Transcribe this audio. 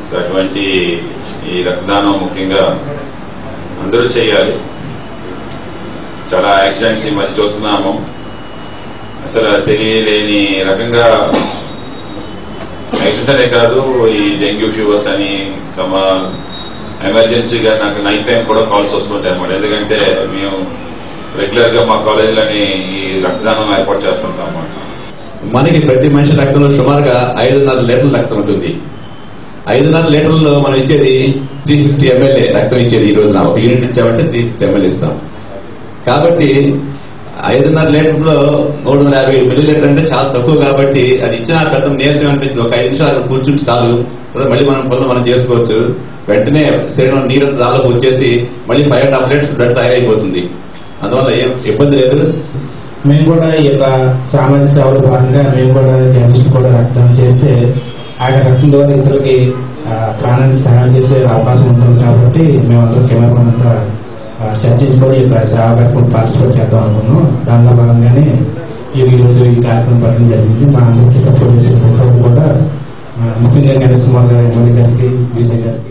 so అటువంటి ఈ రక్తదానం ముఖ్యంగా అందరూ చేయాలి చాలా యాక్సిడెంట్స్ ఈ మధ్య చూస్తున్నాము అసలు తెలియలేని రకంగా యాక్సిడెంట్స్ అనే కాదు ఈ డెంగ్యూ ఫీవర్స్ అని సమ ఎమర్జెన్సీగా నాకు నైట్ టైం కూడా కాల్స్ వస్తుంటాయి అన్నమాట ఎందుకంటే మేము రెగ్యులర్ గా మా కాలేజీలోని ఈ రక్తదానం ఏర్పాటు చేస్తుంటాం అన్నమాట మనకి ప్రతి మనిషి రక్తంలో సుమారుగా ఐదున్నర లీటర్ల రక్తం ఉంటుంది ఐదున్నర లీటర్లలో మనం ఇచ్చేది త్రీ ఫిఫ్టీ ఎంఎల్ఏ రక్తం ఇచ్చేది ఈ రోజున ఒక యూనిట్ ఇచ్చామంటే త్రీ ఫిఫ్టీ ఎంఎల్ఏ ఇస్తాం కాబట్టి ఐదున్నర లీటర్లో మూడు వందల యాభై మిల్లీ లీటర్ అంటే చాలా తక్కువ కాబట్టి అది ఇచ్చిన రక్తం నీరసం అనిపించింది ఒక ఐదు నిమిషాలు అక్కడ కూర్చుంటే చాలు తర్వాత మళ్ళీ మనం పనులు మనం చేసుకోవచ్చు వెంటనే శరీరం నీరంతా దాదాపు వచ్చేసి మళ్ళీ five and half litres blood తయారైపోతుంది అందువల్ల ఏం ఇబ్బంది లేదు మేము కూడా ఈ యొక్క సామాజిక సేవలో భాగంగా మేము కూడా కెమిస్ట్ కూడా రక్తదానం చేస్తే ఆ యొక్క రక్తం ద్వారా ఇతరులకి ఆ, ప్రాణానికి సహాయం చేసే అవకాశం ఉంటుంది కాబట్టి మేమందరం కెమెరా అంతా ఆ, చర్చించుకొని ఈ యొక్క సేవా కార్యక్రమం పార్టిసిపేట్ చేద్దాం అనుకున్నాం దానిలో భాగంగానే ఈ ఈ రోజు ఈ కార్యక్రమం పెట్టడం జరిగింది మా అందరికీ సపోర్ట్ చేసిన ప్రతి ఒక్కరు కూడా ఆ, ముఖ్యంగా గణేష్ కుమార్ గారి ఎమ్మెల్యే గారికి బీసీ గారికి